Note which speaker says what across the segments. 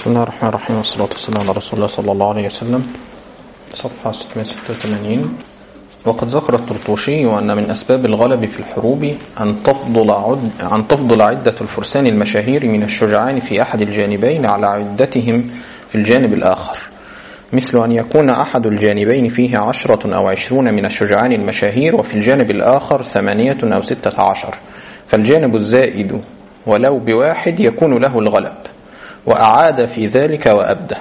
Speaker 1: الله الرحمن الرحيم والصلاة والسلام على رسول الله صلى الله عليه وسلم صفحة 686 وقد ذكر الطرطوشي أن من أسباب الغلب في الحروب أن تفضل, عد أن تفضل عدة الفرسان المشاهير من الشجعان في أحد الجانبين على عدتهم في الجانب الآخر مثل أن يكون أحد الجانبين فيه عشرة أو عشرون من الشجعان المشاهير وفي الجانب الآخر ثمانية أو ستة عشر فالجانب الزائد ولو بواحد يكون له الغلب وأعاد في ذلك وأبدى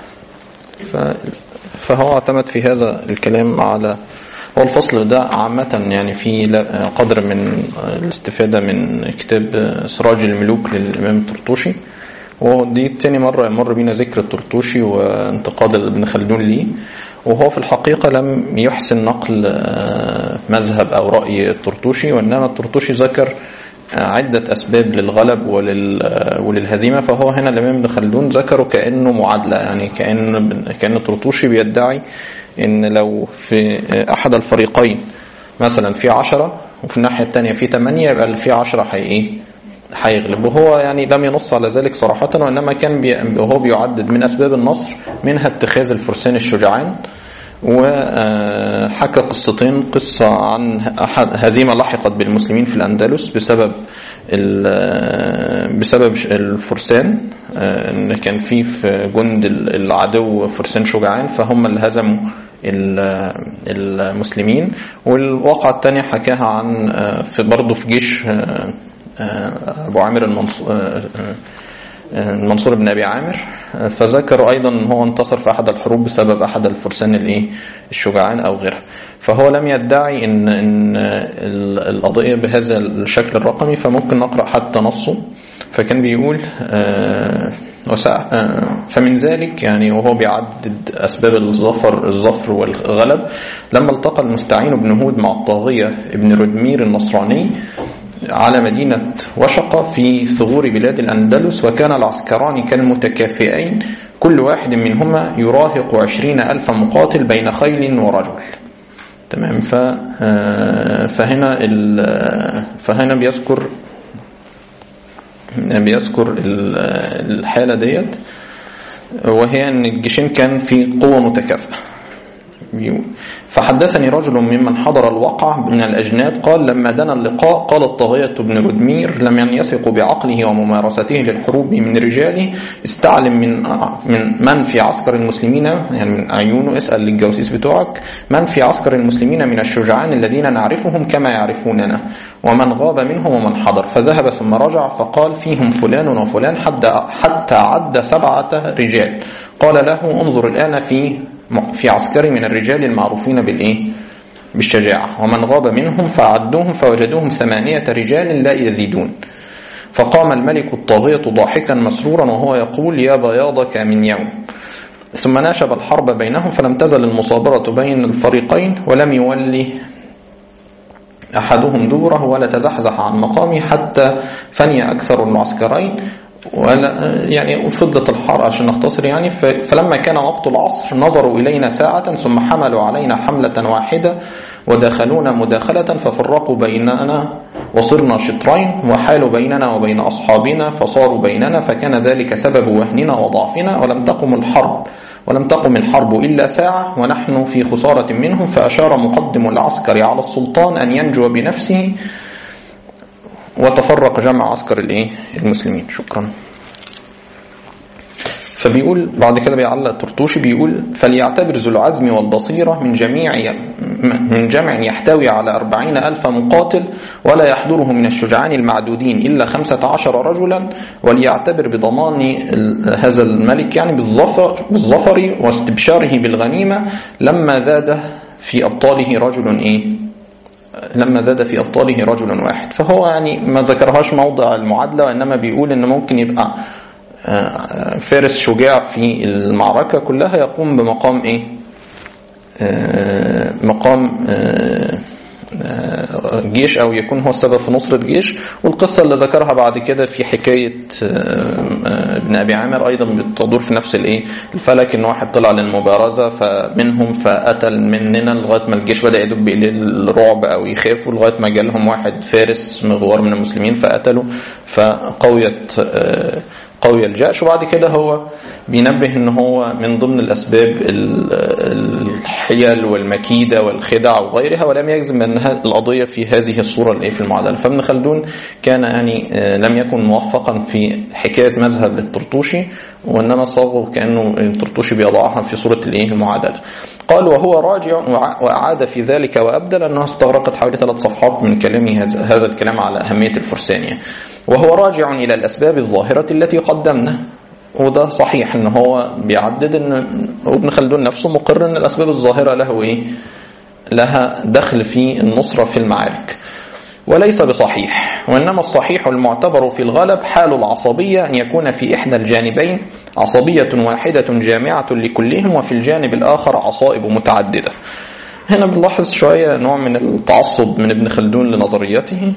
Speaker 1: فهو اعتمد في هذا الكلام على هو الفصل ده عامة يعني في قدر من الاستفادة من كتاب سراج الملوك للإمام الطرطوشي ودي تاني مرة يمر بينا ذكر الطرطوشي وانتقاد ابن خلدون ليه وهو في الحقيقة لم يحسن نقل مذهب أو رأي الطرطوشي وإنما الطرطوشي ذكر عدة أسباب للغلب ولل وللهزيمة فهو هنا الإمام ابن خلدون ذكره كأنه معادلة يعني كأن كأن الطرطوشي بيدعي إن لو في أحد الفريقين مثلا في عشرة وفي الناحية الثانية في ثمانية يبقى في عشرة حي إيه هيغلب وهو يعني لم ينص على ذلك صراحة وإنما كان بي وهو بيعدد من أسباب النصر منها اتخاذ الفرسان الشجعان وحكى قصتين قصة عن هزيمة لحقت بالمسلمين في الأندلس بسبب بسبب الفرسان ان كان في في جند العدو فرسان شجعان فهم اللي هزموا المسلمين والواقعة الثانية حكاها عن في برضه في جيش أبو عامر المنصور المنصور بن ابي عامر فذكر ايضا ان هو انتصر في احد الحروب بسبب احد الفرسان الايه الشجعان او غيرها فهو لم يدعي ان ان القضيه بهذا الشكل الرقمي فممكن نقرا حتى نصه فكان بيقول فمن ذلك يعني وهو بيعدد اسباب الظفر الظفر والغلب لما التقى المستعين بن هود مع الطاغيه ابن ردمير النصراني على مدينة وشقة في ثغور بلاد الأندلس وكان العسكران كالمتكافئين كل واحد منهما يراهق عشرين ألف مقاتل بين خيل ورجل تمام فهنا فهنا بيذكر بيذكر الحالة ديت وهي أن الجيشين كان في قوة متكافئة فحدثني رجل ممن حضر الوقع من الأجناد قال لما دنا اللقاء قال الطاغية بن ردمير لم يثق بعقله وممارسته للحروب من رجاله استعلم من من من في عسكر المسلمين يعني من عيونه اسأل للجواسيس بتوعك من في عسكر المسلمين من الشجعان الذين نعرفهم كما يعرفوننا ومن غاب منهم ومن حضر فذهب ثم رجع فقال فيهم فلان وفلان حتى عد سبعة رجال قال له انظر الآن في في عسكري من الرجال المعروفين بالإيه؟ بالشجاعة ومن غاب منهم فعدوهم فوجدوهم ثمانية رجال لا يزيدون فقام الملك الطاغية ضاحكا مسرورا وهو يقول يا بياضك من يوم ثم ناشب الحرب بينهم فلم تزل المصابرة بين الفريقين ولم يولي أحدهم دوره ولا تزحزح عن مقامه حتى فني أكثر العسكرين ولا يعني فضلت الحرب عشان نختصر يعني فلما كان وقت العصر نظروا إلينا ساعة ثم حملوا علينا حملة واحدة ودخلونا مداخلة ففرقوا بيننا وصرنا شطرين وحالوا بيننا وبين أصحابنا فصاروا بيننا فكان ذلك سبب وهننا وضعفنا ولم تقم الحرب ولم تقم الحرب إلا ساعة ونحن في خسارة منهم فأشار مقدم العسكر على السلطان أن ينجو بنفسه وتفرق جمع عسكر الايه المسلمين شكرا فبيقول بعد كده بيعلق الطرطوشي بيقول فليعتبر ذو العزم والبصيرة من جميع من جمع يحتوي على أربعين ألف مقاتل ولا يحضره من الشجعان المعدودين إلا خمسة عشر رجلا وليعتبر بضمان هذا الملك يعني بالظفر, بالظفر واستبشاره بالغنيمة لما زاد في أبطاله رجل إيه لما زاد في أبطاله رجل واحد فهو يعني ما ذكرهاش موضع المعادلة وإنما بيقول إن ممكن يبقى فارس شجاع في المعركة كلها يقوم بمقام إيه مقام جيش أو يكون هو السبب في نصرة جيش والقصة اللي ذكرها بعد كده في حكاية ابن ابي عامر ايضا بتدور في نفس الايه الفلك ان واحد طلع للمبارزه فمنهم فقتل مننا لغايه ما الجيش بدا يدب اليه الرعب او يخافوا لغايه ما جالهم واحد فارس مغوار من المسلمين فقتلوا فقويت قوي الجأش وبعد كده هو بينبه ان هو من ضمن الاسباب الحيل والمكيده والخدع وغيرها ولم يجزم ان القضيه في هذه الصوره الايه في المعادله فابن خلدون كان يعني لم يكن موفقا في حكايه مذهب الطرطوشي وانما صاغه كانه الطرطوشي بيضعها في صوره الايه المعادله قال وهو راجع وأعاد في ذلك وأبدل أنها استغرقت حوالي ثلاث صفحات من كلامه هذا الكلام على أهمية الفرسانية وهو راجع إلى الأسباب الظاهرة التي قدمنا وده صحيح ان هو بيعدد ان ابن خلدون نفسه مقر ان الاسباب الظاهره له ايه؟ لها دخل في النصره في المعارك. وليس بصحيح وإنما الصحيح المعتبر في الغالب حال العصبية أن يكون في إحدى الجانبين عصبية واحدة جامعة لكلهم وفي الجانب الآخر عصائب متعددة هنا بنلاحظ شوية نوع من التعصب من ابن خلدون لنظريته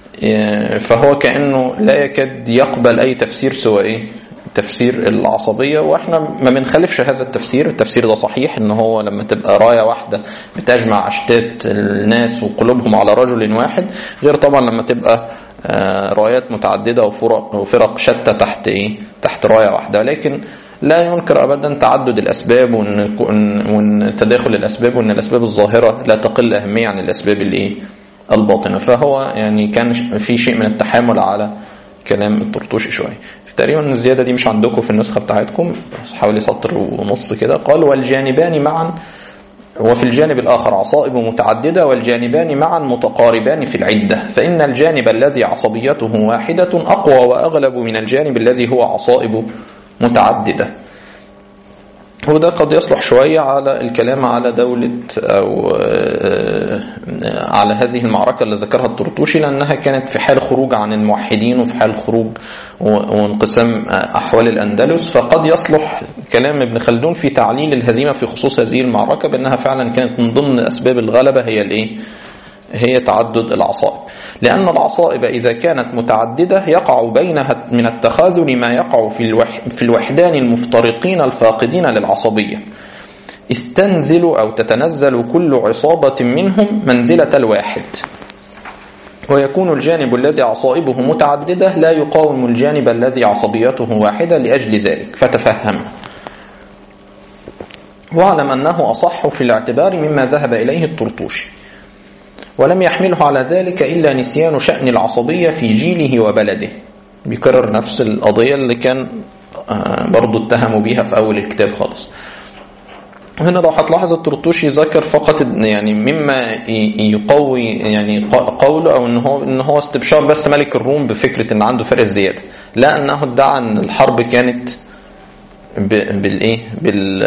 Speaker 1: فهو كأنه لا يكاد يقبل أي تفسير سوى إيه تفسير العصبية واحنا ما بنخالفش هذا التفسير التفسير ده صحيح ان هو لما تبقى راية واحدة بتجمع اشتات الناس وقلوبهم على رجل واحد غير طبعا لما تبقى رايات متعددة وفرق, وفرق شتى تحت ايه تحت راية واحدة لكن لا ينكر ابدا تعدد الاسباب وان وان تداخل الاسباب وان الاسباب الظاهره لا تقل اهميه عن الاسباب الايه الباطنه فهو يعني كان في شيء من التحامل على كلام الطرطوشي شويه تقريبا الزياده دي مش عندكم في النسخه بتاعتكم حوالي سطر ونص كده قال والجانبان معا وفي الجانب الآخر عصائب متعددة والجانبان معا متقاربان في العدة فإن الجانب الذي عصبيته واحدة أقوى وأغلب من الجانب الذي هو عصائب متعددة وده قد يصلح شوية على الكلام على دولة أو على هذه المعركة اللي ذكرها الطرطوشي لأنها كانت في حال خروج عن الموحدين وفي حال خروج وانقسام أحوال الأندلس فقد يصلح كلام ابن خلدون في تعليل الهزيمة في خصوص هذه المعركة بأنها فعلا كانت من ضمن أسباب الغلبة هي الإيه؟ هي تعدد العصائب لأن العصائب إذا كانت متعددة يقع بينها من التخاذل ما يقع في, الوح في الوحدان المفترقين الفاقدين للعصبية استنزل أو تتنزل كل عصابة منهم منزلة الواحد ويكون الجانب الذي عصائبه متعددة لا يقاوم الجانب الذي عصبيته واحدة لأجل ذلك فتفهم واعلم أنه أصح في الاعتبار مما ذهب إليه الطرطوشي ولم يحمله على ذلك إلا نسيان شأن العصبية في جيله وبلده بيكرر نفس القضية اللي كان برضو اتهموا بيها في أول الكتاب خالص هنا لو هتلاحظ الطرطوشي ذكر فقط يعني مما يقوي يعني قوله او ان هو ان هو استبشار بس ملك الروم بفكره ان عنده فرق زياده لا انه ادعى ان الحرب كانت بالايه بال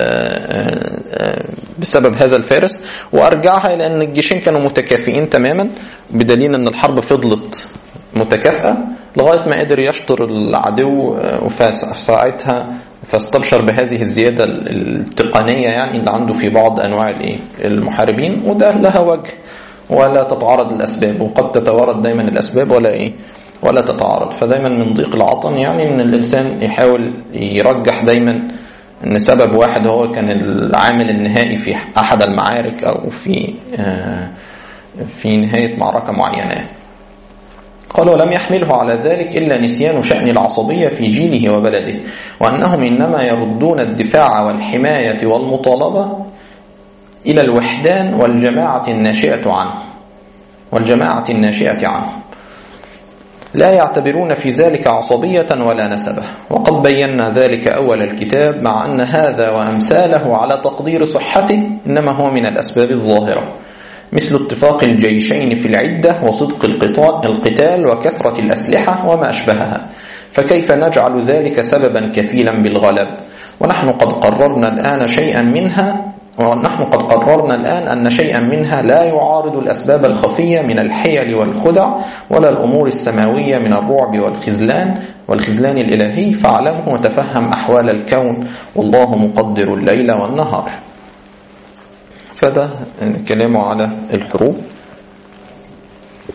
Speaker 1: بسبب هذا الفارس وارجعها الى ان الجيشين كانوا متكافئين تماما بدليل ان الحرب فضلت متكافئه لغايه ما قدر يشطر العدو فساعتها فاستبشر بهذه الزياده التقنيه يعني اللي عنده في بعض انواع الايه المحاربين وده لها وجه ولا تتعارض الاسباب وقد تتوارد دايما الاسباب ولا ايه ولا تتعارض فدايما من ضيق العطن يعني ان الانسان يحاول يرجح دايما ان سبب واحد هو كان العامل النهائي في احد المعارك او في في نهايه معركه معينه قال ولم يحمله على ذلك إلا نسيان شأن العصبية في جيله وبلده وأنهم إنما يردون الدفاع والحماية والمطالبة إلى الوحدان والجماعة الناشئة عنه والجماعة الناشئة عنه لا يعتبرون في ذلك عصبية ولا نسبة وقد بينا ذلك أول الكتاب مع أن هذا وأمثاله على تقدير صحته إنما هو من الأسباب الظاهرة مثل اتفاق الجيشين في العدة وصدق القتال وكثرة الأسلحة وما أشبهها فكيف نجعل ذلك سببا كفيلا بالغلب ونحن قد قررنا الآن شيئا منها ونحن قد قررنا الآن أن شيئا منها لا يعارض الأسباب الخفية من الحيل والخدع ولا الأمور السماوية من الرعب والخذلان والخذلان الإلهي فاعلمه وتفهم أحوال الكون والله مقدر الليل والنهار فده كلامه على الحروب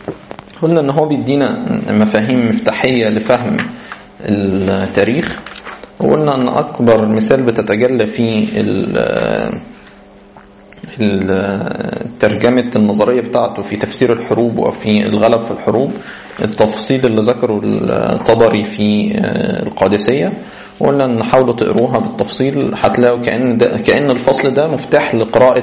Speaker 1: قلنا ان هو بيدينا مفاهيم مفتاحيه لفهم التاريخ وقلنا ان اكبر مثال بتتجلى فيه ترجمة النظرية بتاعته في تفسير الحروب وفي الغلب في الحروب التفصيل اللي ذكره الطبري في القادسية وقلنا ان حاولوا تقروها بالتفصيل هتلاقوا كأن, كأن الفصل ده مفتاح لقراءة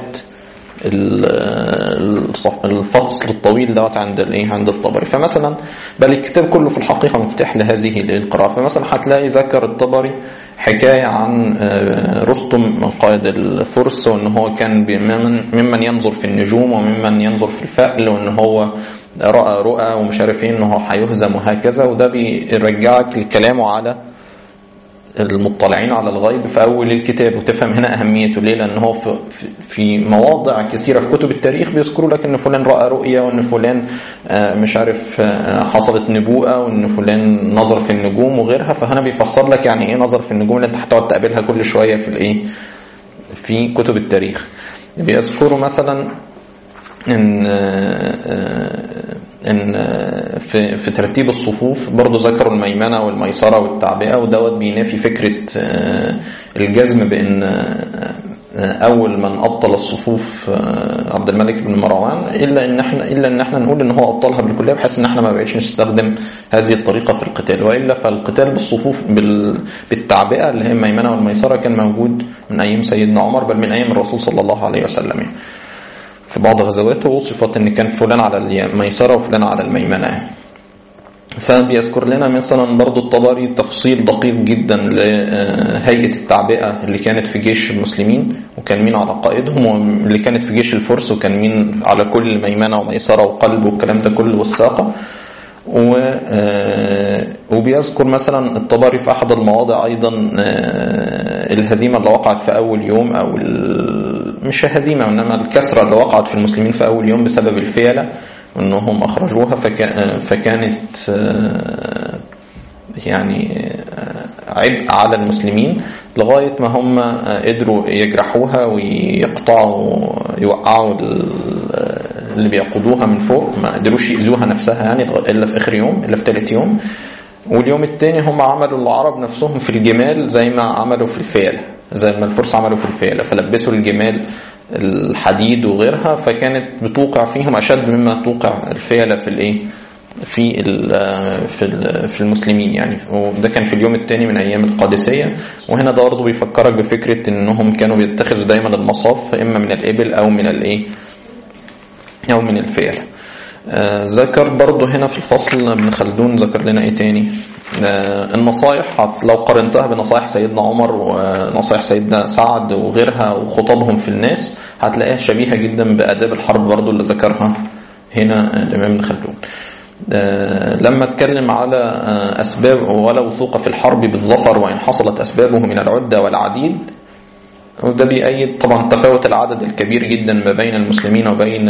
Speaker 1: الفصل الطويل دوت عند الايه عند الطبري فمثلا بل الكتاب كله في الحقيقه مفتاح لهذه القراءه فمثلا هتلاقي ذكر الطبري حكايه عن رستم قائد الفرس وان هو كان ممن ينظر في النجوم وممن ينظر في الفأل وان هو راى رؤى ومش عارف ايه ان هو هيهزم وهكذا وده بيرجعك لكلامه على المطلعين على الغيب في أول الكتاب وتفهم هنا أهميته ليه لأن هو في, في مواضع كثيرة في كتب التاريخ بيذكروا لك أن فلان رأى رؤية وأن فلان مش عارف حصلت نبوءة وأن فلان نظر في النجوم وغيرها فهنا بيفسر لك يعني إيه نظر في النجوم اللي أنت هتقعد تقابلها كل شوية في الإيه في كتب التاريخ بيذكروا مثلا ان ان في في ترتيب الصفوف برضه ذكروا الميمنه والميسره والتعبئه ودوت بينافي فكره الجزم بان اول من ابطل الصفوف عبد الملك بن مروان الا ان احنا الا ان احنا نقول ان هو ابطلها بالكليه بحيث ان احنا ما بقيتش نستخدم هذه الطريقه في القتال والا فالقتال بالصفوف بالتعبئه اللي هي الميمنه والميسره كان موجود من ايام سيدنا عمر بل من ايام الرسول صلى الله عليه وسلم يعني. في بعض غزواته وصفت ان كان فلان على الميسرة وفلان على الميمنة فبيذكر لنا مثلا برضو الطبري تفصيل دقيق جدا لهيئة التعبئة اللي كانت في جيش المسلمين وكان مين على قائدهم واللي كانت في جيش الفرس وكان مين على كل ميمنة وميسرة وقلب والكلام ده كله والساقة وبيذكر مثلا الطبري في أحد المواضع أيضا الهزيمة اللي وقعت في أول يوم أو مش هزيمة وإنما الكسرة اللي وقعت في المسلمين في أول يوم بسبب الفيلة وإنهم أخرجوها فكانت يعني عبء على المسلمين لغاية ما هم قدروا يجرحوها ويقطعوا يوقعوا اللي بيقودوها من فوق ما قدروش يأذوها نفسها يعني إلا في آخر يوم إلا في ثالث يوم واليوم الثاني هم عملوا العرب نفسهم في الجمال زي ما عملوا في الفيلة زي ما الفرس عملوا في الفيلة فلبسوا الجمال الحديد وغيرها فكانت بتوقع فيهم أشد مما توقع الفيلة في الإيه في في في المسلمين يعني وده كان في اليوم الثاني من ايام القادسيه وهنا ده برضه بيفكرك بفكره انهم كانوا بيتخذوا دايما المصاف اما من الابل او من الايه او من الفيل آه ذكر برضه هنا في الفصل ابن خلدون ذكر لنا ايه تاني آه النصايح لو قارنتها بنصايح سيدنا عمر ونصايح سيدنا سعد وغيرها وخطابهم في الناس هتلاقيها شبيهه جدا باداب الحرب برضه اللي ذكرها هنا الامام ابن خلدون لما اتكلم على أسباب ولا وثوق في الحرب بالظفر وإن حصلت أسبابه من العدة والعديد وده بيأيد طبعا تفاوت العدد الكبير جدا ما بين المسلمين وبين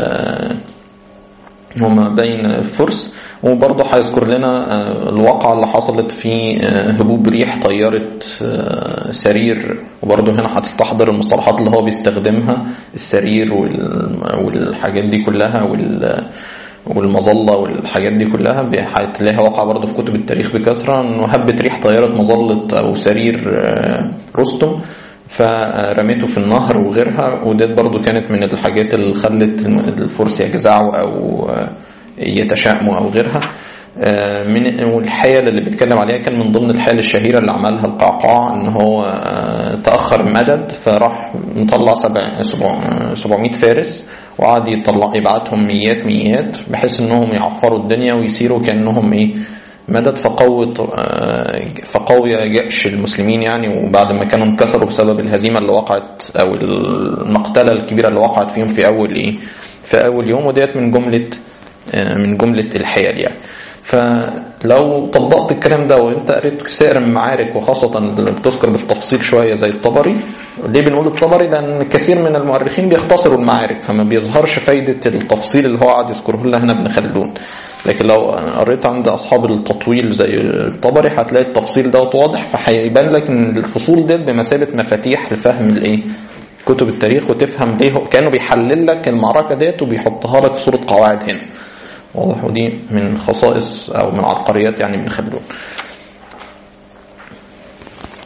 Speaker 1: وما بين الفرس وبرضه هيذكر لنا الواقعة اللي حصلت في هبوب ريح طيارة سرير وبرضه هنا هتستحضر المصطلحات اللي هو بيستخدمها السرير والحاجات دي كلها وال والمظله والحاجات دي كلها هتلاقيها واقعه برضه في كتب التاريخ بكثره انه هبت ريح طياره مظله او سرير رستم فرميته في النهر وغيرها وديت برضه كانت من الحاجات اللي خلت الفرس يجزعوا او يتشائموا او غيرها من والحيل اللي بيتكلم عليها كان من ضمن الحيل الشهيره اللي عملها القعقاع ان هو تاخر المدد فراح مطلع 700 فارس وقعد يطلع يبعتهم ميات ميات بحيث انهم يعفروا الدنيا ويسيروا كانهم ايه مدد فقوي فقوي جأش المسلمين يعني وبعد ما كانوا انكسروا بسبب الهزيمه اللي وقعت او المقتله الكبيره اللي وقعت فيهم في اول ايه في اول يوم وديت من جمله من جمله الحيل يعني فلو طبقت الكلام ده وانت قريت سائر المعارك وخاصة اللي بتذكر بالتفصيل شوية زي الطبري ليه بنقول الطبري لأن كثير من المؤرخين بيختصروا المعارك فما بيظهرش فايدة التفصيل اللي هو قاعد يذكره لنا هنا ابن خلدون لكن لو قريت عند أصحاب التطويل زي الطبري هتلاقي التفصيل ده واضح فهيبان لك إن الفصول ديت بمثابة مفاتيح لفهم الإيه كتب التاريخ وتفهم ليه كانوا بيحلل لك المعركة ديت وبيحطها لك صورة قواعد هنا واضح ودي من خصائص او من عبقريات يعني ابن خلدون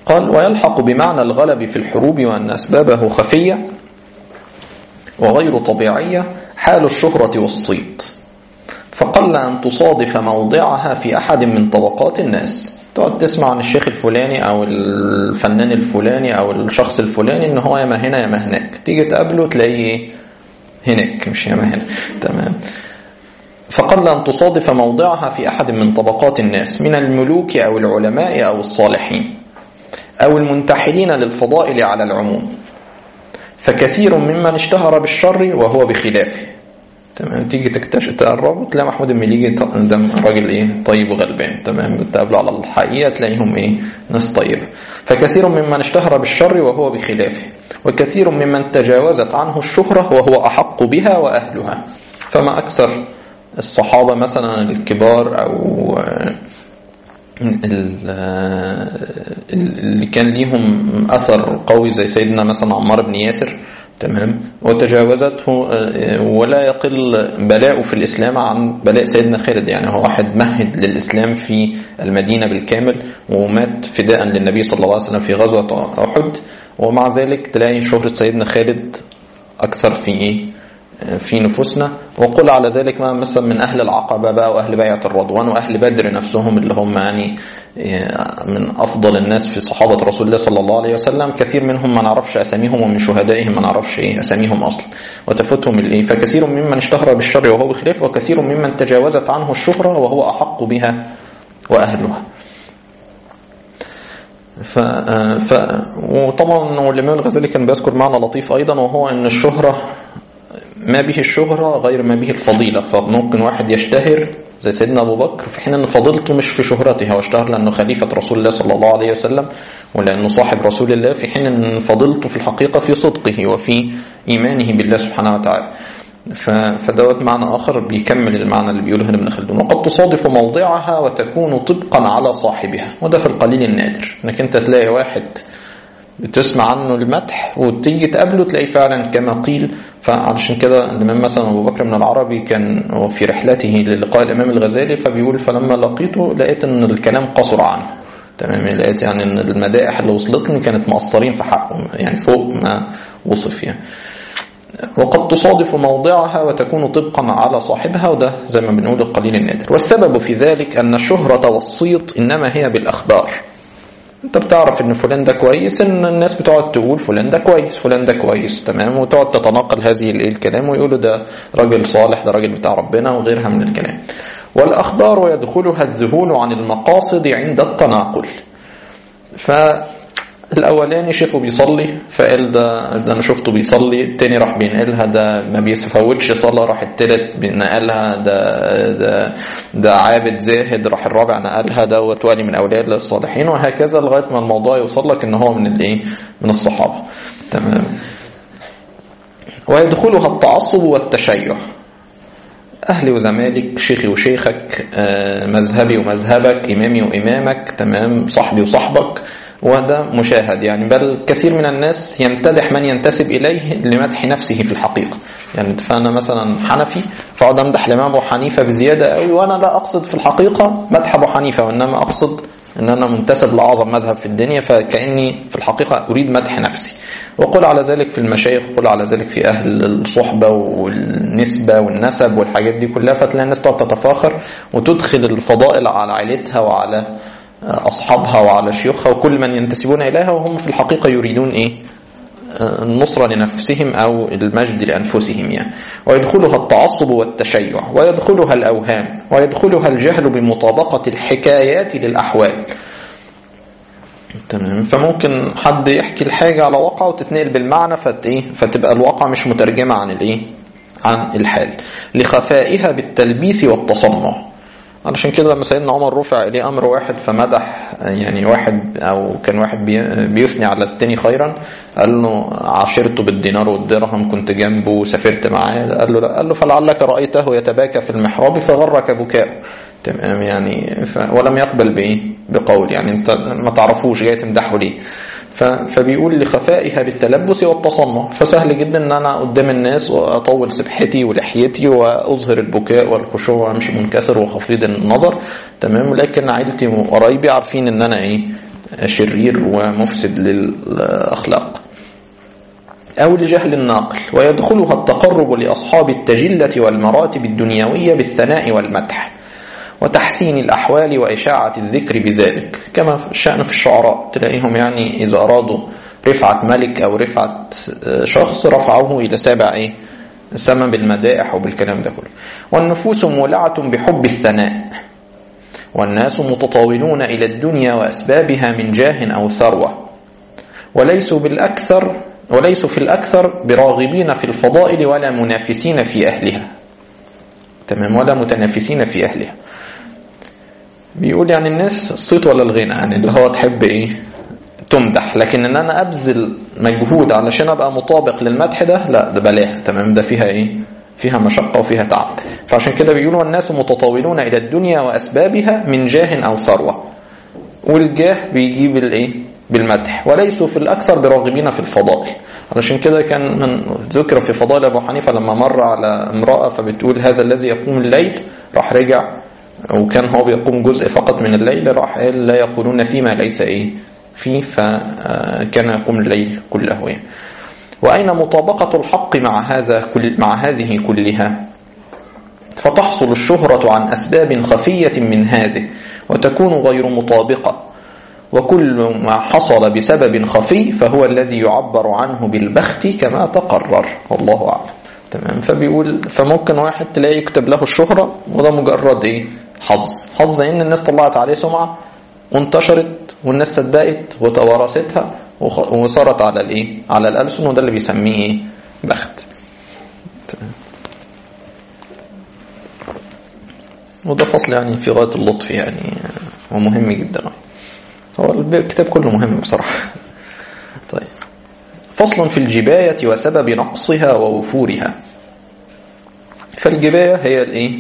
Speaker 1: قال ويلحق بمعنى الغلب في الحروب وأن أسبابه خفية وغير طبيعية حال الشهرة والصيت فقل أن تصادف موضعها في أحد من طبقات الناس تقعد تسمع عن الشيخ الفلاني أو الفنان الفلاني أو الشخص الفلاني إن هو ياما هنا ياما هناك تيجي تقابله تلاقيه هناك مش ياما هنا تمام فقل أن تصادف موضعها في أحد من طبقات الناس من الملوك أو العلماء أو الصالحين أو المنتحلين للفضائل على العموم فكثير ممن اشتهر بالشر وهو بخلافه تمام تيجي تكتشف تقرب تلاقي محمود المليجي ده راجل ايه طيب وغلبان تمام تقابله على الحقيقه تلاقيهم ايه ناس طيبه فكثير ممن اشتهر بالشر وهو بخلافه وكثير ممن تجاوزت عنه الشهره وهو احق بها واهلها فما اكثر الصحابه مثلا الكبار او اللي كان ليهم اثر قوي زي سيدنا مثلا عمار بن ياسر تمام وتجاوزته ولا يقل بلاءه في الإسلام عن بلاء سيدنا خالد يعني هو واحد مهد للإسلام في المدينة بالكامل ومات فداء للنبي صلى الله عليه وسلم في غزوة أحد ومع ذلك تلاقي شهرة سيدنا خالد أكثر في إيه في نفوسنا وقل على ذلك ما مثلا من أهل العقبة بقى وأهل بيعة الرضوان وأهل بدر نفسهم اللي هم يعني من أفضل الناس في صحابة رسول الله صلى الله عليه وسلم كثير منهم ما نعرفش أساميهم ومن شهدائهم ما نعرفش إيه أساميهم أصلا وتفوتهم الإيه فكثير ممن اشتهر بالشر وهو بخلاف وكثير ممن تجاوزت عنه الشهرة وهو أحق بها وأهلها ف... ف... وطبعا والإمام الغزالي كان بيذكر معنى لطيف أيضا وهو أن الشهرة ما به الشهرة غير ما به الفضيلة فممكن واحد يشتهر زي سيدنا أبو بكر في حين أن فضيلته مش في شهرته هو اشتهر لأنه خليفة رسول الله صلى الله عليه وسلم ولأنه صاحب رسول الله في حين أن فضيلته في الحقيقة في صدقه وفي إيمانه بالله سبحانه وتعالى فدوت معنى آخر بيكمل المعنى اللي بيقوله هنا ابن خلدون وقد تصادف موضعها وتكون طبقا على صاحبها وده في القليل النادر انك انت تلاقي واحد بتسمع عنه المدح وتيجي تقابله تلاقيه فعلا كما قيل فعلشان كده الإمام مثلا أبو بكر من العربي كان في رحلته للقاء الإمام الغزالي فبيقول فلما لقيته لقيت أن الكلام قصر عنه تمام لقيت يعني أن المدائح اللي وصلتني كانت مقصرين في حقه يعني فوق ما وصف يعني وقد تصادف موضعها وتكون طبقا على صاحبها وده زي ما بنقول القليل النادر والسبب في ذلك أن الشهرة والصيت إنما هي بالأخبار انت بتعرف ان فلان ده كويس ان الناس بتقعد تقول فلان ده كويس فلان ده كويس تمام وتقعد تتناقل هذه الايه الكلام ويقولوا ده راجل صالح ده راجل بتاع ربنا وغيرها من الكلام والاخبار يدخلها الذهول عن المقاصد عند التناقل ف الاولاني شافه بيصلي فقال ده ده انا شفته بيصلي التاني راح بينقلها ده ما بيفوتش صلاه راح التالت نقلها ده ده ده عابد زاهد راح الرابع نقلها دوت ولي من اولياء الله الصالحين وهكذا لغايه ما الموضوع يوصل لك ان هو من الايه من الصحابه تمام ويدخلها التعصب والتشيع أهلي وزمالك شيخي وشيخك مذهبي ومذهبك إمامي وإمامك تمام صاحبي وصاحبك وهذا مشاهد يعني بل كثير من الناس يمتدح من ينتسب إليه لمدح نفسه في الحقيقة يعني فأنا مثلا حنفي فأقعد أمدح الإمام أبو حنيفة بزيادة قوي وأنا لا أقصد في الحقيقة مدح أبو حنيفة وإنما أقصد ان انا منتسب لاعظم مذهب في الدنيا فكاني في الحقيقه اريد مدح نفسي وقل على ذلك في المشايخ وقل على ذلك في اهل الصحبه والنسبه والنسب والحاجات دي كلها فتلاقي الناس تقعد تتفاخر وتدخل الفضائل على عائلتها وعلى اصحابها وعلى شيوخها وكل من ينتسبون اليها وهم في الحقيقه يريدون ايه النصرة لنفسهم أو المجد لأنفسهم يعني ويدخلها التعصب والتشيع ويدخلها الأوهام ويدخلها الجهل بمطابقة الحكايات للأحوال تمام فممكن حد يحكي الحاجة على واقع وتتنقل بالمعنى فت إيه فتبقى الواقع مش مترجمة عن الإيه عن الحال لخفائها بالتلبيس والتصنع علشان كده لما سيدنا عمر رفع إليه أمر واحد فمدح يعني واحد أو كان واحد بيثني على التاني خيرا قال له عاشرته بالدينار والدرهم كنت جنبه وسافرت معاه قال له لا قال له فلعلك رأيته يتباكى في المحراب فغرك بكاء تمام يعني ف ولم يقبل بإيه بقول يعني انت ما تعرفوش جاي تمدحه ليه فبيقول لخفائها بالتلبس والتصنع فسهل جدا ان انا قدام الناس واطول سبحتي ولحيتي واظهر البكاء والخشوع وامشي منكسر وخفيض النظر تمام لكن عائلتي وقرايبي عارفين ان انا ايه شرير ومفسد للأخلاق أو لجهل الناقل ويدخلها التقرب لأصحاب التجلة والمراتب الدنيوية بالثناء والمدح وتحسين الأحوال وإشاعة الذكر بذلك كما الشأن في الشعراء تلاقيهم يعني إذا أرادوا رفعة ملك أو رفعة شخص رفعوه إلى سابع إيه؟ سما بالمدائح وبالكلام ده كله والنفوس مولعة بحب الثناء والناس متطاولون إلى الدنيا وأسبابها من جاه أو ثروة وليسوا بالأكثر وليسوا في الأكثر براغبين في الفضائل ولا منافسين في أهلها تمام ولا متنافسين في أهلها بيقول يعني الناس الصيت ولا الغنى يعني اللي هو تحب ايه تمدح لكن ان انا ابذل مجهود علشان ابقى مطابق للمدح ده لا ده بلاها تمام ده فيها ايه فيها مشقة وفيها تعب فعشان كده بيقولوا الناس متطاولون إلى الدنيا وأسبابها من جاه أو ثروة والجاه بيجيب الايه بالمدح وليسوا في الأكثر براغبين في الفضائل علشان كده كان من ذكر في فضائل أبو حنيفة لما مر على امرأة فبتقول هذا الذي يقوم الليل راح رجع وكان هو بيقوم جزء فقط من الليل راح قال لا يقولون فيما ليس ايه فيه فكان يقوم الليل كله يعني. وأين مطابقة الحق مع هذا كل مع هذه كلها فتحصل الشهرة عن أسباب خفية من هذه وتكون غير مطابقة وكل ما حصل بسبب خفي فهو الذي يعبر عنه بالبخت كما تقرر والله أعلم تمام فبيقول فممكن واحد تلاقي يكتب له الشهرة وده مجرد ايه حظ حظ ان الناس طلعت عليه سمعة وانتشرت والناس صدقت وتوارثتها وصارت على الايه على الألسن وده اللي بيسميه ايه بخت تمام وده فصل يعني في غاية اللطف يعني ومهم جدا هو الكتاب كله مهم بصراحة طيب فصل في الجباية وسبب نقصها ووفورها فالجباية هي الايه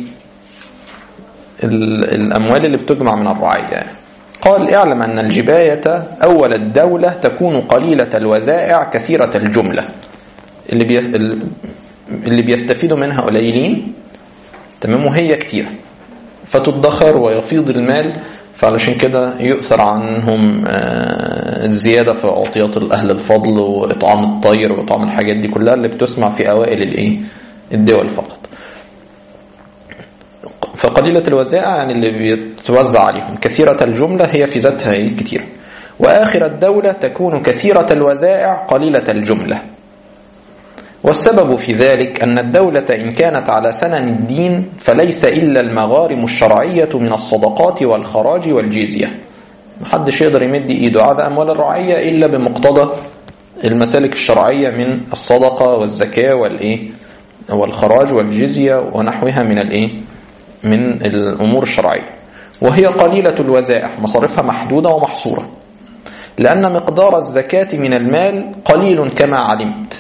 Speaker 1: الأموال اللي بتجمع من الرعية قال اعلم أن الجباية أول الدولة تكون قليلة الوزائع كثيرة الجملة اللي بي... اللي بيستفيدوا منها قليلين تمام وهي كتيرة فتدخر ويفيض المال فعلشان كده يؤثر عنهم الزيادة في عطيات الأهل الفضل وإطعام الطير وإطعام الحاجات دي كلها اللي بتسمع في أوائل الإيه الدول فقط فقليلة الوزائع يعني اللي بيتوزع عليهم كثيرة الجملة هي في ذاتها إيه كتير وآخر الدولة تكون كثيرة الوزائع قليلة الجملة والسبب في ذلك أن الدولة إن كانت على سنن الدين فليس إلا المغارم الشرعية من الصدقات والخراج والجزية محدش يقدر يمد إيده على أموال الرعية إلا بمقتضى المسالك الشرعية من الصدقة والزكاة والإيه والخراج والجزية ونحوها من الإيه من الأمور الشرعية وهي قليلة الوزائع مصاريفها محدودة ومحصورة لأن مقدار الزكاة من المال قليل كما علمت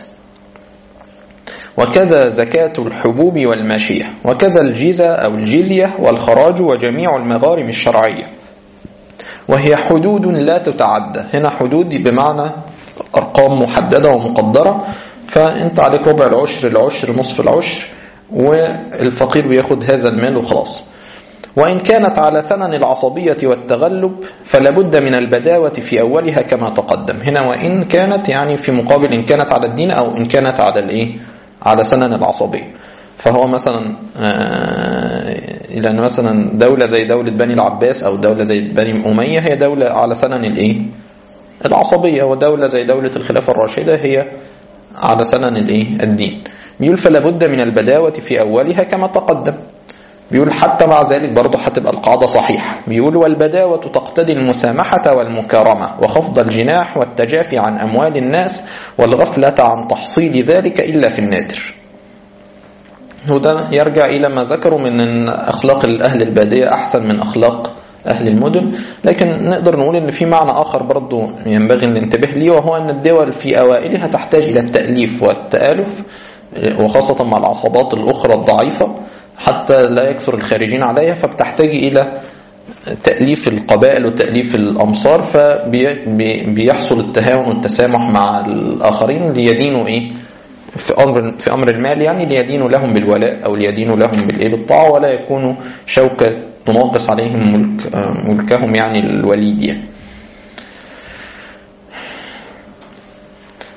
Speaker 1: وكذا زكاة الحبوب والماشية وكذا الجزة أو الجزية والخراج وجميع المغارم الشرعية وهي حدود لا تتعدى هنا حدود بمعنى أرقام محددة ومقدرة فأنت عليك ربع العشر العشر نصف العشر والفقير بياخد هذا المال وخلاص وإن كانت على سنن العصبية والتغلب فلابد من البداوة في أولها كما تقدم هنا وإن كانت يعني في مقابل إن كانت على الدين أو إن كانت على الإيه على سنن العصبية فهو مثلا لأن مثلا دولة زي دولة بني العباس أو دولة زي بني أمية هي دولة على سنن الإيه العصبية ودولة زي دولة الخلافة الراشدة هي على سنن الإيه الدين بيقول فلا بد من البداوة في أولها كما تقدم بيقول حتى مع ذلك برضه هتبقى القاعدة صحيحة بيقول والبداوة تقتضي المسامحة والمكارمة وخفض الجناح والتجافي عن أموال الناس والغفلة عن تحصيل ذلك إلا في النادر وده يرجع إلى ما ذكروا من أن أخلاق الأهل البادية أحسن من أخلاق أهل المدن لكن نقدر نقول أن في معنى آخر برضه ينبغي الانتباه ليه وهو أن الدول في أوائلها تحتاج إلى التأليف والتآلف وخاصة مع العصابات الأخرى الضعيفة حتى لا يكثر الخارجين عليها فبتحتاج إلى تأليف القبائل وتأليف الأمصار فبيحصل التهاون والتسامح مع الآخرين ليدينوا إيه في أمر في أمر المال يعني ليدينوا لهم بالولاء أو ليدينوا لهم بالإيه بالطاعة ولا يكونوا شوكة تناقص عليهم ملك ملكهم يعني الوليد يعني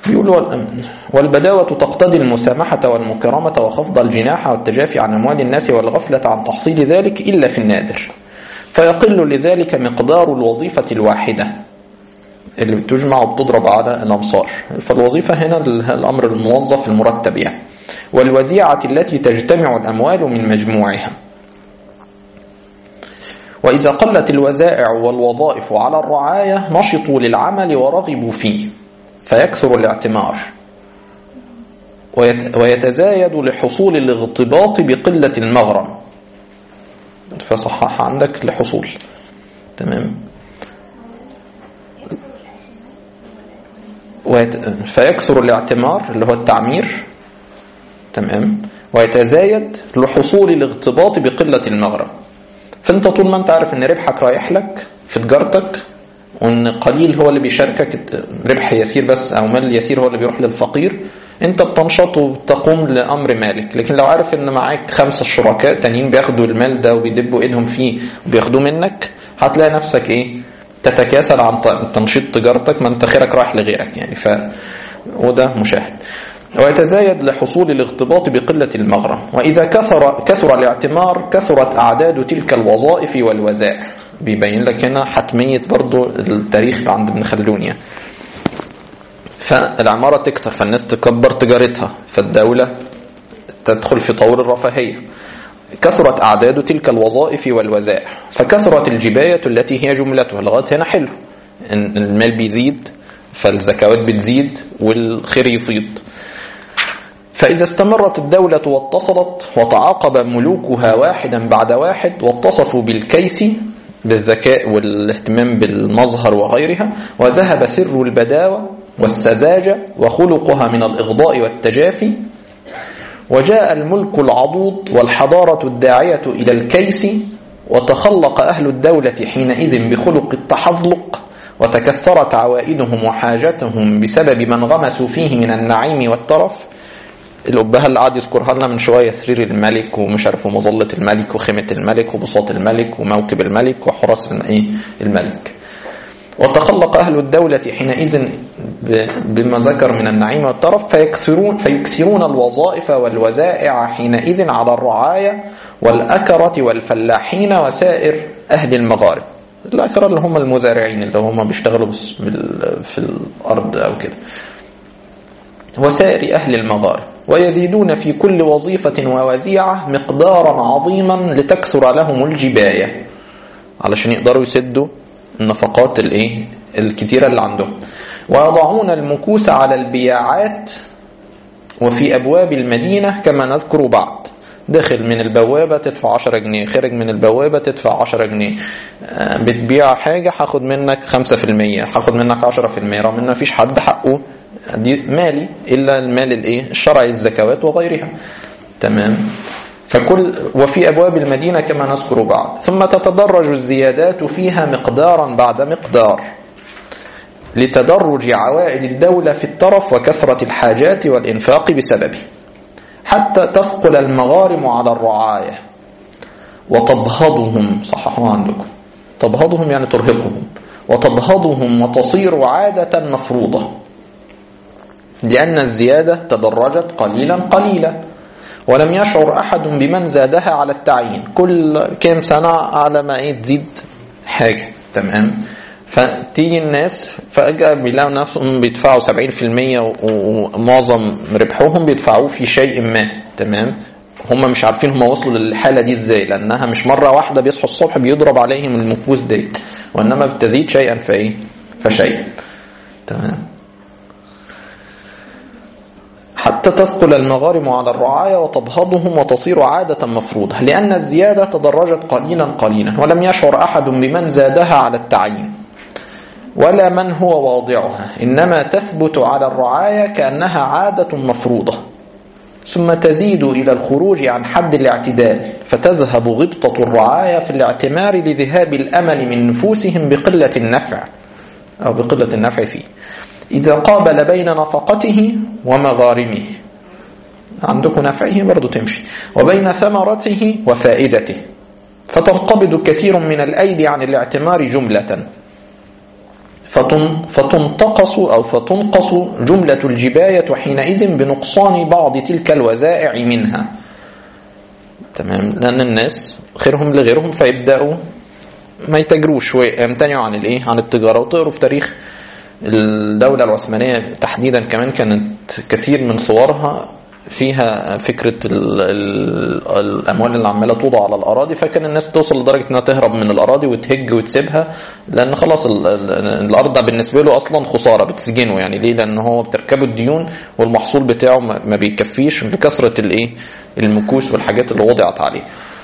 Speaker 1: بيقول والبداوة تقتضي المسامحة والمكرمة وخفض الجناح والتجافي عن أموال الناس والغفلة عن تحصيل ذلك إلا في النادر فيقل لذلك مقدار الوظيفة الواحدة اللي بتجمع وبتضرب على الأمصار فالوظيفة هنا الأمر الموظف المرتب يعني والوزيعة التي تجتمع الأموال من مجموعها وإذا قلت الوزائع والوظائف على الرعاية نشطوا للعمل ورغبوا فيه فيكثر الاعتمار ويتزايد لحصول الاغتباط بقلة المغرم فصحح عندك لحصول تمام فيكثر الاعتمار اللي هو التعمير تمام ويتزايد لحصول الاغتباط بقلة المغرم فانت طول ما انت عارف ان ربحك رايح لك في تجارتك وان قليل هو اللي بيشاركك ربح يسير بس او مال يسير هو اللي بيروح للفقير انت بتنشط وبتقوم لامر مالك لكن لو عارف ان معاك خمسه شركاء تانيين بياخدوا المال ده وبيدبوا ايدهم فيه وبياخدوه منك هتلاقي نفسك ايه تتكاسل عن تنشيط تجارتك ما انت خيرك رايح لغيرك يعني ف وده مشاهد ويتزايد لحصول الاغتباط بقلة المغرم وإذا كثر, كثر الاعتمار كثرت أعداد تلك الوظائف والوزائع بيبين لك هنا حتمية برضو التاريخ عند ابن خلدون يعني فالعمارة تكتر فالناس تكبر تجارتها فالدولة تدخل في طور الرفاهية كثرت أعداد تلك الوظائف والوزائع فكثرت الجباية التي هي جملتها لغاية هنا حلو المال بيزيد فالزكوات بتزيد والخير يفيض فإذا استمرت الدولة واتصلت وتعاقب ملوكها واحدا بعد واحد واتصفوا بالكيس بالذكاء والاهتمام بالمظهر وغيرها وذهب سر البداوة والسذاجة وخلقها من الإغضاء والتجافي وجاء الملك العضوض والحضارة الداعية إلى الكيس وتخلق أهل الدولة حينئذ بخلق التحظلق وتكثرت عوائدهم وحاجتهم بسبب من غمسوا فيه من النعيم والترف الأبهة اللي قعد يذكرها لنا من شوية سرير الملك ومش عارف مظلة الملك وخيمة الملك وبساط الملك وموكب الملك وحراس الملك وتخلق أهل الدولة حينئذ بما ذكر من النعيم والطرف فيكثرون, فيكثرون الوظائف والوزائع حينئذ على الرعاية والأكرة والفلاحين وسائر أهل المغارب الأكرة اللي هم المزارعين اللي هم بيشتغلوا في الأرض أو كده وسائر أهل المغارب ويزيدون في كل وظيفة ووزيعة مقدارا عظيما لتكثر لهم الجباية علشان يقدروا يسدوا النفقات الايه الكتيرة اللي عندهم ويضعون المكوس على البياعات وفي أبواب المدينة كما نذكر بعد داخل من البوابة تدفع 10 جنيه خارج من البوابة تدفع 10 جنيه بتبيع حاجة هاخد منك 5% هاخد منك 10% رغم ان مفيش حد حقه دي مالي إلا المال الايه الشرعي الزكوات وغيرها تمام فكل وفي أبواب المدينة كما نذكر بعد ثم تتدرج الزيادات فيها مقدارا بعد مقدار لتدرج عوائد الدولة في الترف وكثرة الحاجات والإنفاق بسببه حتى تثقل المغارم على الرعاية وتبهضهم صححوها عندكم تبهضهم يعني ترهقهم وتبهضهم وتصير عادة مفروضة لأن الزيادة تدرجت قليلا قليلا ولم يشعر أحد بمن زادها على التعيين كل كام سنة على ما ايه تزيد حاجة تمام فتيجي الناس فجأة بيلاقوا نفسهم بيدفعوا 70% ومعظم ربحهم بيدفعوه في شيء ما تمام هم مش عارفين هم وصلوا للحالة دي ازاي لأنها مش مرة واحدة بيصحوا الصبح بيضرب عليهم المكوس دي وإنما بتزيد شيئا فإيه فشيئا تمام حتى تثقل المغارم على الرعاية وتبهضهم وتصير عادة مفروضة لأن الزيادة تدرجت قليلا قليلا ولم يشعر أحد بمن زادها على التعيين ولا من هو واضعها إنما تثبت على الرعاية كأنها عادة مفروضة ثم تزيد إلى الخروج عن حد الاعتدال فتذهب غبطة الرعاية في الاعتمار لذهاب الأمل من نفوسهم بقلة النفع أو بقلة النفع فيه إذا قابل بين نفقته ومغارمه عندكم نفعه برضو تمشي وبين ثمرته وفائدته فتنقبض كثير من الأيدي عن الاعتمار جملة فتن فتنتقص أو فتنقص جملة الجباية حينئذ بنقصان بعض تلك الوزائع منها تمام لأن الناس خيرهم لغيرهم فيبدأوا ما يتجروش ويمتنعوا عن الايه عن التجارة وتقروا في تاريخ الدولة العثمانية تحديدا كمان كانت كثير من صورها فيها فكرة ال ال الأموال اللي عمالة توضع على الأراضي فكان الناس توصل لدرجة أنها تهرب من الأراضي وتهج وتسيبها لأن خلاص ال ال الأرض بالنسبة له أصلا خسارة بتسجنه يعني ليه؟ لأن هو بتركبه الديون والمحصول بتاعه ما بيكفيش لكثرة الإيه المكوس والحاجات اللي وضعت عليه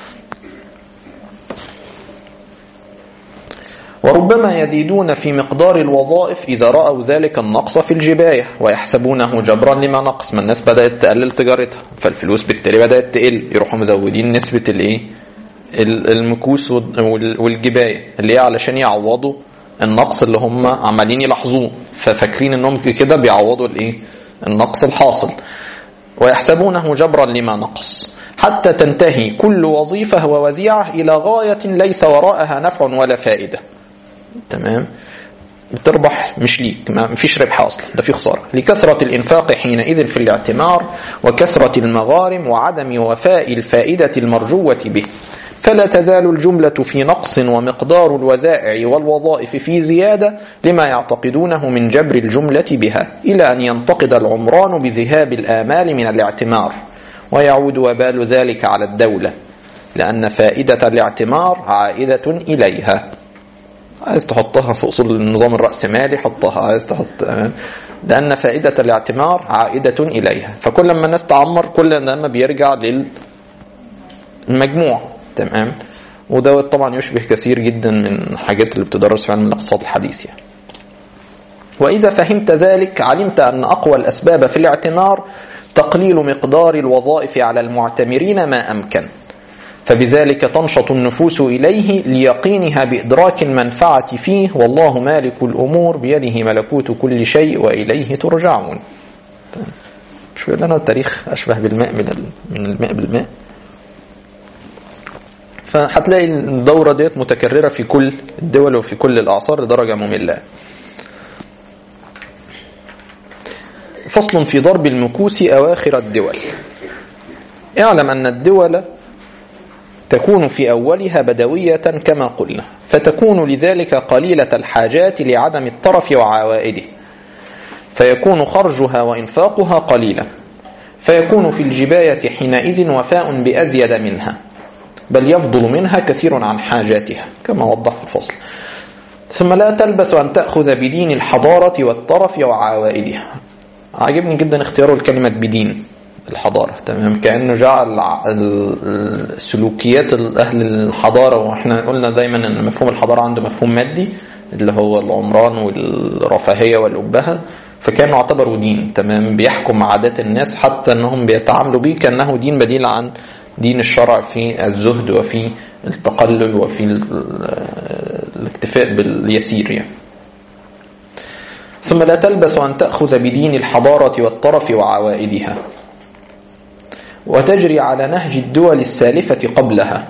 Speaker 1: وربما يزيدون في مقدار الوظائف إذا رأوا ذلك النقص في الجباية ويحسبونه جبرا لما نقص ما الناس بدأت تقلل تجارتها فالفلوس بالتالي بدأت تقل يروحوا مزودين نسبة الايه المكوس والجباية اللي هي علشان يعوضوا النقص اللي هم عمالين يلاحظوه ففاكرين انهم كده بيعوضوا الايه النقص الحاصل ويحسبونه جبرا لما نقص حتى تنتهي كل وظيفة ووزيعة إلى غاية ليس وراءها نفع ولا فائدة تمام بتربح مش ليك ما فيش ربح اصلا ده في خساره لكثره الانفاق حينئذ في الاعتمار وكثره المغارم وعدم وفاء الفائده المرجوه به فلا تزال الجمله في نقص ومقدار الوزائع والوظائف في زياده لما يعتقدونه من جبر الجمله بها الى ان ينتقد العمران بذهاب الامال من الاعتمار ويعود وبال ذلك على الدوله لان فائده الاعتمار عائده اليها عايز تحطها في اصول النظام الراسمالي حطها عايز تحط لان فائده الاعتمار عائده اليها فكل ما الناس تعمر كل ما بيرجع للمجموع تمام وده طبعا يشبه كثير جدا من الحاجات اللي بتدرس في علم الاقتصاد الحديث يعني. وإذا فهمت ذلك علمت أن أقوى الأسباب في الاعتمار تقليل مقدار الوظائف على المعتمرين ما أمكن فبذلك تنشط النفوس إليه ليقينها بإدراك المنفعة فيه والله مالك الأمور بيده ملكوت كل شيء وإليه ترجعون شو لنا التاريخ أشبه بالماء من من الماء بالماء فهتلاقي الدورة ديت متكررة في كل الدول وفي كل الأعصار لدرجة مملة فصل في ضرب المكوس أواخر الدول اعلم أن الدول تكون في أولها بدوية كما قلنا فتكون لذلك قليلة الحاجات لعدم الطرف وعوائده فيكون خرجها وإنفاقها قليلا فيكون في الجباية حينئذ وفاء بأزيد منها بل يفضل منها كثير عن حاجاتها كما وضح في الفصل ثم لا تلبث أن تأخذ بدين الحضارة والطرف وعوائدها عجبني جدا اختياره الكلمة بدين الحضارة تمام كأنه جعل سلوكيات أهل الحضارة وإحنا قلنا دايما أن مفهوم الحضارة عنده مفهوم مادي اللي هو العمران والرفاهية والأبهة فكانوا اعتبروا دين تمام بيحكم عادات الناس حتى أنهم بيتعاملوا به كأنه دين بديل عن دين الشرع في الزهد وفي التقلل وفي الاكتفاء باليسير يعني ثم لا تلبس أن تأخذ بدين الحضارة والطرف وعوائدها وتجري على نهج الدول السالفة قبلها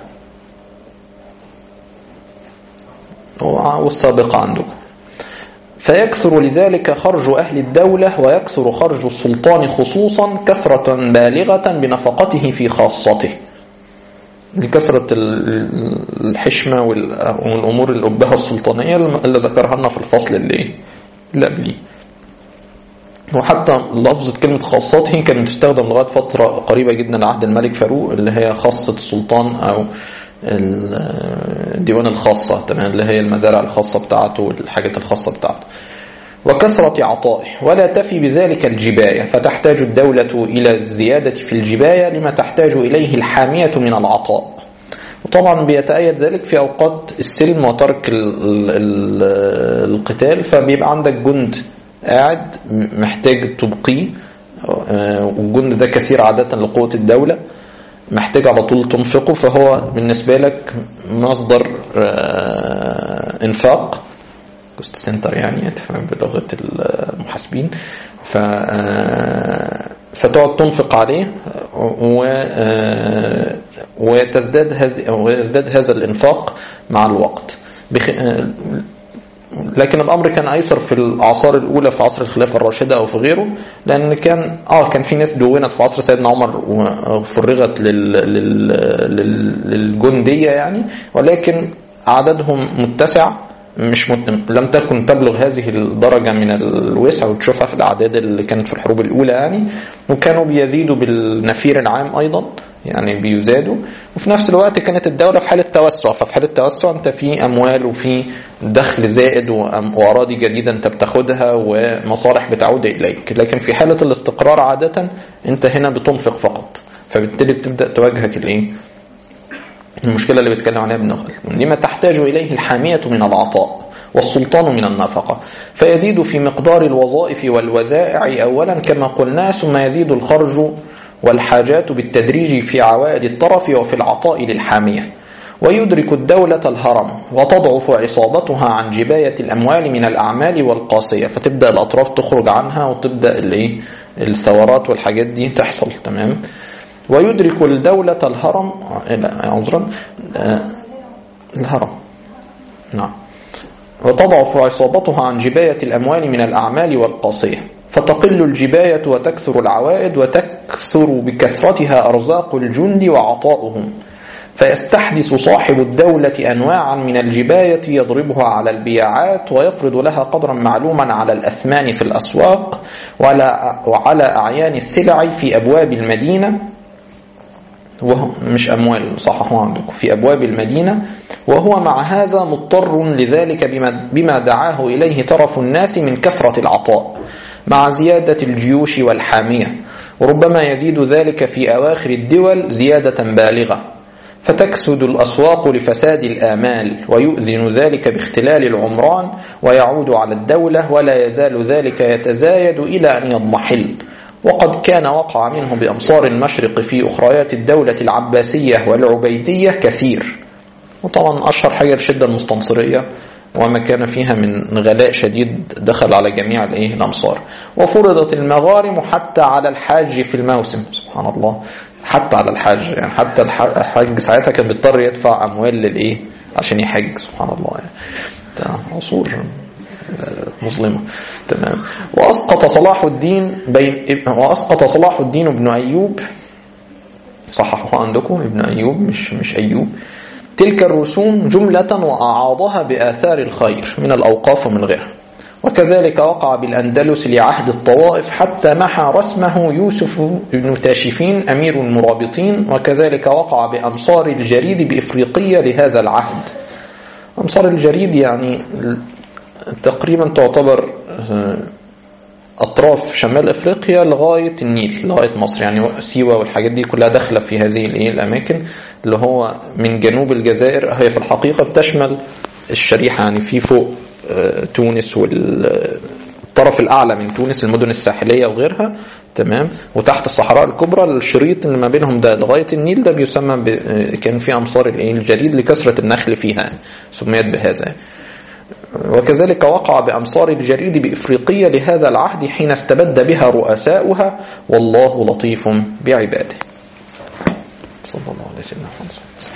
Speaker 1: والسابقة عندكم فيكثر لذلك خرج أهل الدولة ويكثر خرج السلطان خصوصا كثرة بالغة بنفقته في خاصته لكثرة الحشمة والأمور الأبهة السلطانية اللي ذكرها لنا في الفصل اللي اللي قبليه وحتى لفظة كلمة خاصته كانت تستخدم لغاية فترة قريبة جدا لعهد الملك فاروق اللي هي خاصة السلطان أو الديوان الخاصة تمام اللي هي المزارع الخاصة بتاعته والحاجات الخاصة بتاعته وكثرة عطائه ولا تفي بذلك الجباية فتحتاج الدولة إلى الزيادة في الجباية لما تحتاج إليه الحامية من العطاء وطبعا بيتأيد ذلك في أوقات السلم وترك القتال فبيبقى عندك جند قاعد محتاج تبقيه والجند ده كثير عادة لقوة الدولة محتاج على طول تنفقه فهو بالنسبة لك مصدر انفاق كوست سنتر يعني تفهم بلغة المحاسبين ف فتقعد تنفق عليه و وتزداد هذه ويزداد هذا الانفاق مع الوقت بخ... لكن الامر كان ايسر في الاعصار الاولى في عصر الخلافه الراشده او في غيره لان كان اه كان في ناس دونت في عصر سيدنا عمر وفرغت لل... لل... لل... للجنديه يعني ولكن عددهم متسع مش مت... لم تكن تبلغ هذه الدرجة من الوسع وتشوفها في الأعداد اللي كانت في الحروب الأولى يعني وكانوا بيزيدوا بالنفير العام أيضا يعني بيزادوا وفي نفس الوقت كانت الدولة في حالة توسع ففي حالة توسع أنت في أموال وفي دخل زائد وأراضي جديدة أنت بتاخدها ومصالح بتعود إليك لكن في حالة الاستقرار عادة أنت هنا بتنفق فقط فبالتالي بتبدأ تواجهك الإيه؟ المشكلة اللي بيتكلم عليها ابن خلدون لما تحتاج إليه الحامية من العطاء والسلطان من النفقة فيزيد في مقدار الوظائف والوزائع أولا كما قلنا ثم يزيد الخرج والحاجات بالتدريج في عوائد الطرف وفي العطاء للحامية ويدرك الدولة الهرم وتضعف عصابتها عن جباية الأموال من الأعمال والقاسية فتبدأ الأطراف تخرج عنها وتبدأ الثورات والحاجات دي تحصل تمام ويدرك الدولة الهرم عذرا الهرم نعم وتضعف عصابتها عن جباية الأموال من الأعمال والقاصية فتقل الجباية وتكثر العوائد وتكثر بكثرتها أرزاق الجند وعطاؤهم فيستحدث صاحب الدولة أنواعا من الجباية يضربها على البياعات ويفرض لها قدرا معلوما على الأثمان في الأسواق وعلى أعيان السلع في أبواب المدينة وهو مش أموال صححوا عندكم في أبواب المدينة وهو مع هذا مضطر لذلك بما, بما دعاه إليه طرف الناس من كثرة العطاء مع زيادة الجيوش والحامية وربما يزيد ذلك في أواخر الدول زيادة بالغة فتكسد الأسواق لفساد الآمال ويؤذن ذلك باختلال العمران ويعود على الدولة ولا يزال ذلك يتزايد إلى أن يضمحل وقد كان وقع منه بأمصار المشرق في أخريات الدولة العباسية والعبيدية كثير وطبعا أشهر حاجة الشدة المستنصرية وما كان فيها من غلاء شديد دخل على جميع الايه الامصار وفرضت المغارم حتى على الحاج في الموسم سبحان الله حتى على الحاج يعني حتى الحاج ساعتها كان بيضطر يدفع اموال للايه عشان يحج سبحان الله يعني عصور مظلمة تمام وأسقط صلاح الدين بين وأسقط صلاح الدين ابن أيوب صححوا عندكم ابن أيوب مش مش أيوب تلك الرسوم جملة وأعاضها بآثار الخير من الأوقاف ومن غيرها وكذلك وقع بالأندلس لعهد الطوائف حتى محى رسمه يوسف بن تاشفين أمير المرابطين وكذلك وقع بأمصار الجريد بإفريقية لهذا العهد أمصار الجريد يعني تقريبا تعتبر أطراف شمال أفريقيا لغاية النيل لغاية مصر يعني سيوة والحاجات دي كلها داخلة في هذه الأماكن اللي هو من جنوب الجزائر هي في الحقيقة بتشمل الشريحة يعني في فوق تونس والطرف الأعلى من تونس المدن الساحلية وغيرها تمام وتحت الصحراء الكبرى الشريط اللي ما بينهم ده لغاية النيل ده بيسمى ب... كان في أمصار الجليد لكثرة النخل فيها سميت بهذا وكذلك وقع بأمصار الجريد بإفريقية لهذا العهد حين استبد بها رؤساؤها والله لطيف بعباده صلى الله عليه وسلم